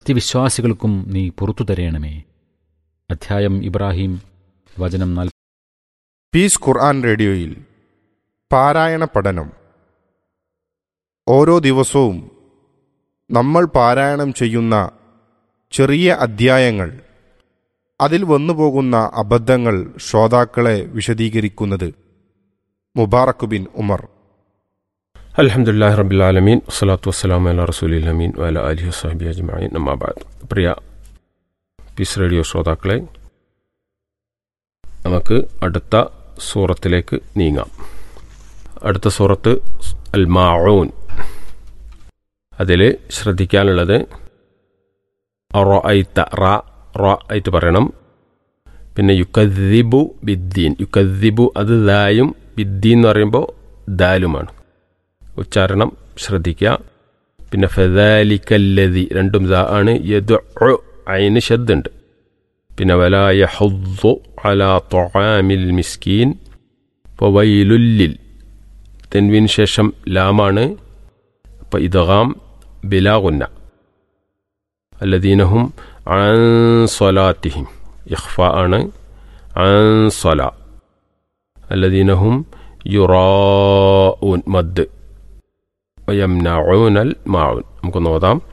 സത്യവിശ്വാസികൾക്കും നീ പുറത്തു തരയണമേ അധ്യായം ഇബ്രാഹിം വചനം നാൽ പീസ് ഖുർആൻ റേഡിയോയിൽ പാരായണ പഠനം ഓരോ ദിവസവും നമ്മൾ പാരായണം ചെയ്യുന്ന ചെറിയ അധ്യായങ്ങൾ അതിൽ വന്നുപോകുന്ന അബദ്ധങ്ങൾ ശ്രോതാക്കളെ വിശദീകരിക്കുന്നത് മുബാറക് ബിൻ ഉമർ അലഹമുല്ലാ റബിലാലമീൻ വസ്സലാത്തു വസ്സലാം അല റസൂലിൽ അമീൻ വല അലി വസാബി അജ്മായി നമാബാദ് പ്രിയ പീസ് റേഡിയോ ശ്രോതാക്കളെ നമുക്ക് അടുത്ത സൂറത്തിലേക്ക് നീങ്ങാം അടുത്ത സൂറത്ത് അൽ മാഊൻ അതിൽ ശ്രദ്ധിക്കാനുള്ളത് റോ ഐത്ത റ റോ ആയിട്ട് പറയണം പിന്നെ യുക്കദ്ദിബു ബിദ്ദീൻ യുക്കദ്ദിബു അത് ദായും ബിദ്ദീൻ എന്ന് പറയുമ്പോൾ ദാലുമാണ് ഉച്ചാരണം ശ്രദ്ധിക്കുക പിന്നെ ഫദാലിക്കല്ലതി രണ്ടും ദാ ആണ് യദ് അയിന് ശബ്ദുണ്ട് പിന്നെ വല യഹുദ്ദു അല തൊആമിൽ മിസ്കീൻ വൈലുല്ലിൽ തെൻവിന് ശേഷം ലാമാണ് അപ്പോൾ ഇദ്ഗാം ബിലാഗുന്ന അല്ലദീനഹും അൻ സ്വലാത്തിഹിം ഇഖ്ഫ ആണ് അൻ സ്വല അല്ലദീനഹും യുറാഊൻ മദ് വയംനഊനൽ മാഊൻ നമുക്ക് നോതാം